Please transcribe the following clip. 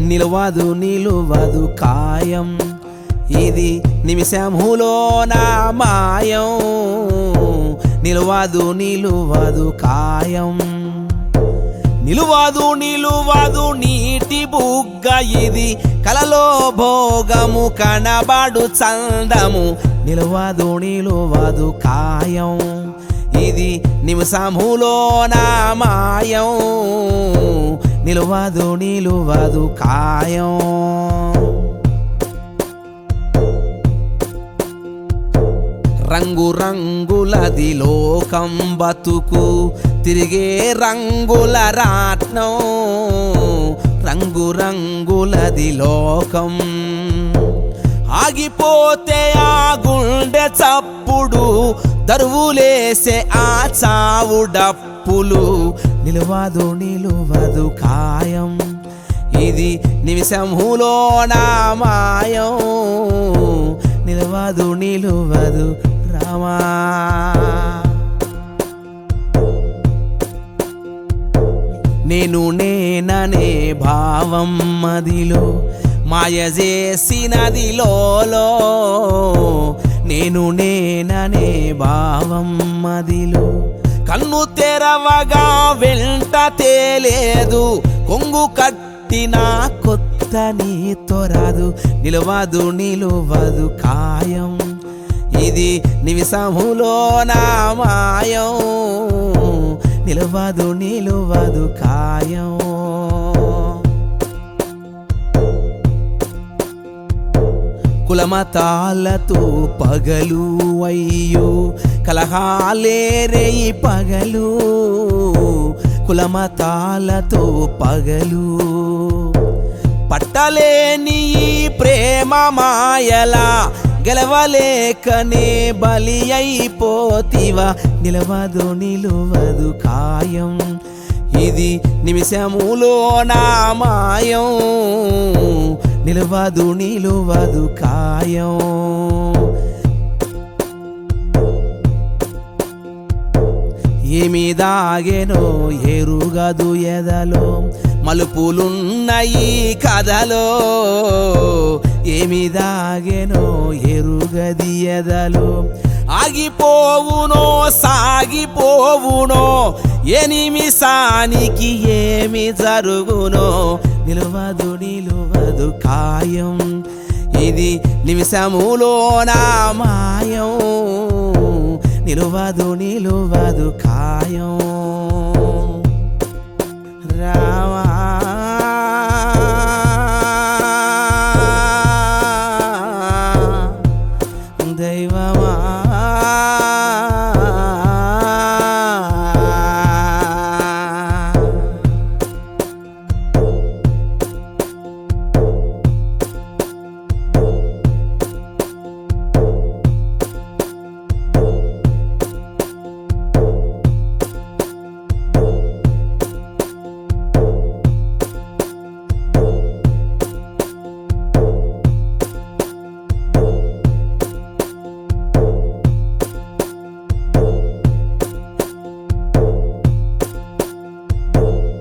నిలవదు నిలువదు కాయం ఇది నిమిషములో నా మాయం నిలవదు నిలువదు కాయం నిలువదు నిలువదు నీటి బుగ్గ ఇది కలలో భోగము కనబడు చందము నిలువదు నిలువదు కాయం ఇది నిమిషములో నా మాయం నిలువదు నిలువదు కాయం రంగు రంగులది లోకం బతుకు తిరిగే రంగుల రాట్నం రంగు రంగులది లోకం ఆగిపోతే ఆ గుండె చప్పుడు దరువులేసే ఆ చావు డప్పులు నిలువదు నిలువదు కాయం ఇది నిమిషములో నా మాయం నిలవదు నిలువదు రామా నేను నేననే భావం మదిలో మాయ చేసినది లోలో నేను నేననే భావం మదిలో కన్ను తెరవగా వెంట తేలేదు కొంగు కట్టిన కొత్త నీతో రాదు నిలవదు నిలువదు కాయం ఇది నిమిషములో నా మాయం నిలవదు నిలువదు కాయం కులమతాలతో పగలు అయ్యో కలహాలేరేయి పగలు కులమతాలతో పగలు పట్టలేని ఈ ప్రేమ మాయలా గెలవలేకనే బలి అయిపోతివా నిలవదు నిలువదు కాయం ఇది నిమిషములో నా మాయం నిలవదు నిలువదు కాయం ఏమి దాగెనో ఎరుగదు ఎదలో మలుపులున్న ఈ కథలో ఏమి దాగెనో ఎరుగది ఎదలో ఆగిపోవునో సాగిపోవునో ఏ నిమిషానికి ఏమి జరుగునో నిలువదు నిలువదు కాయం ఇది నిమిషములో నా మాయం నిలువదు నిలువదు కాయం రామా దైవమా